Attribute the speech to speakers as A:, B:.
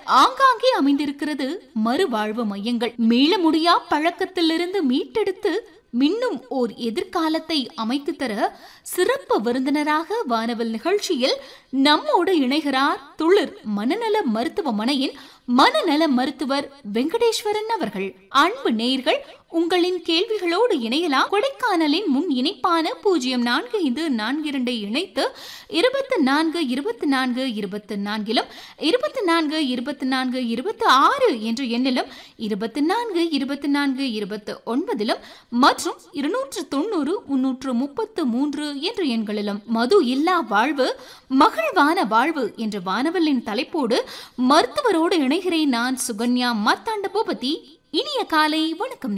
A: ஆங்காங்கே அமைந்திருக்கிறது மறுவாழ்வு மையங்கள் மீள முடியா பழக்கத்திலிருந்து மீட்டெடுத்து மின்னும் ஓர் எதிர்காலத்தை அமைத்து தர சிறப்பு விருந்தினராக வானவல் நிகழ்ச்சியில் நம்மோடு இணைகிறார் துளிர் மனநல மருத்துவமனையின் மனநல மருத்துவர் வெங்கடேஸ்வரன் அவர்கள் அன்பு நேயர்கள் உங்களின் கேள்விகளோடு இணையலாம் கொடைக்கானலின் முன் இணைப்பான பூஜ்ஜியம் நான்கு ஐந்து நான்கு இரண்டை இணைத்து இருபத்தி நான்கு இருபத்தி நான்கு இருபத்தி நான்கிலும் இருபத்தி நான்கு இருபத்தி நான்கு இருபத்தி ஆறு என்ற எண்ணிலும் இருபத்தி நான்கு இருபத்தி நான்கு இருபத்தி ஒன்பதிலும் மற்றும் இருநூற்று தொண்ணூறு முன்னூற்று முப்பத்து மூன்று என்ற எண்களிலும் மது இல்லா வாழ்வு மகிழ்வான வாழ்வு என்ற வானவலின் தலைப்போடு மருத்துவரோடு இணைகிறேன் நான் சுகன்யா மத்தாண்ட பூபதி இனிய காலை வணக்கம்